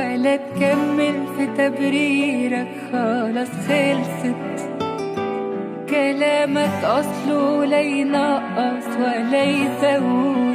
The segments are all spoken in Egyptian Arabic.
ولا تكمل في تبريرك خلاص خلصت كلامك أصله لا ينقص ولا يزود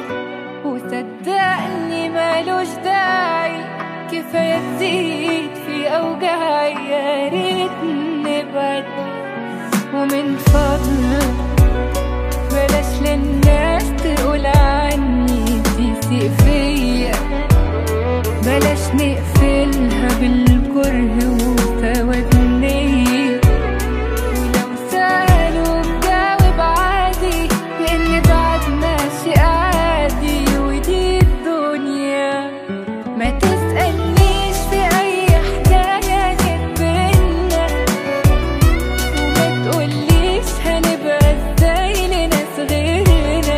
وصدقني مالوش داعي كفاية تزيد في أوجاعي يا ريت نبعد ومن فضلك بلاش للناس تقول عني تسيء فيا بلاش نقفلها بالكره وسواد النية ولو سألوا جاوب عادي لأن بعد ماشي عادي ودي الدنيا ما تسألنيش في أي حكاية كانت بينا وما تقوليش هنبقى ازاي لناس غيرنا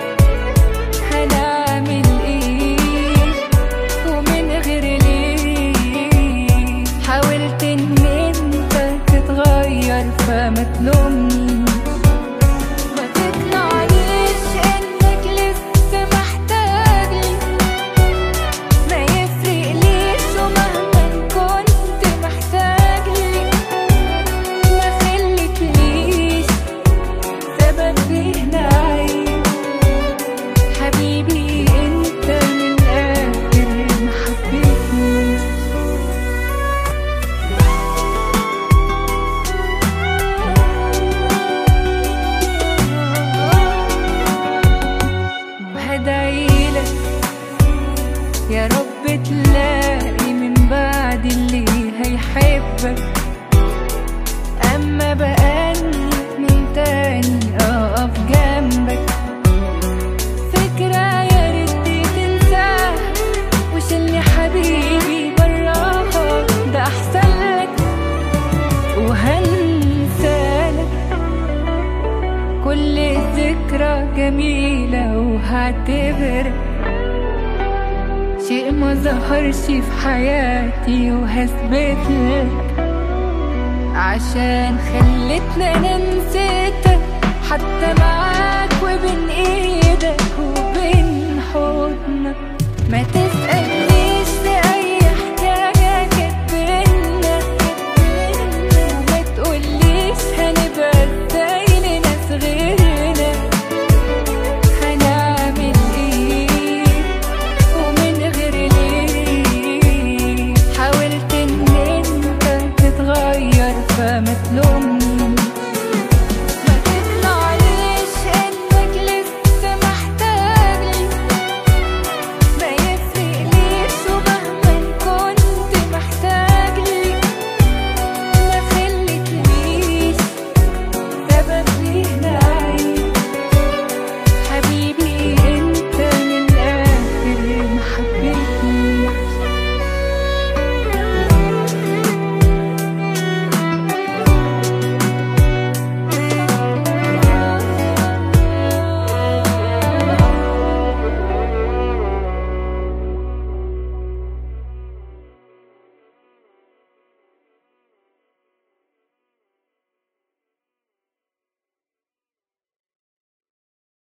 هنعمل ايه ومن غير ليه حاولت ان انت تتغير فما تلومنيش ما تقنعنيش انك لسه محتاجني ما يفرقليش ومهما كنت محتاجلي ما خلتليش سبب فينا عيب حبيبي انت من الاخر ما حبيتنيش وهدعيلك يا رب تلاقي من بعد اللي هيحبك اما بقاني من تاني اقف جنبك فكرة يا ريت تنساها وشيلني حبيبي براها ده احسن لك وهنسالك كل ذكرى جميلة وهعتبرك شيء ما ظهرش في حياتي وهثبت لك عشان خلتنا انا نسيتك حتى معاك وبين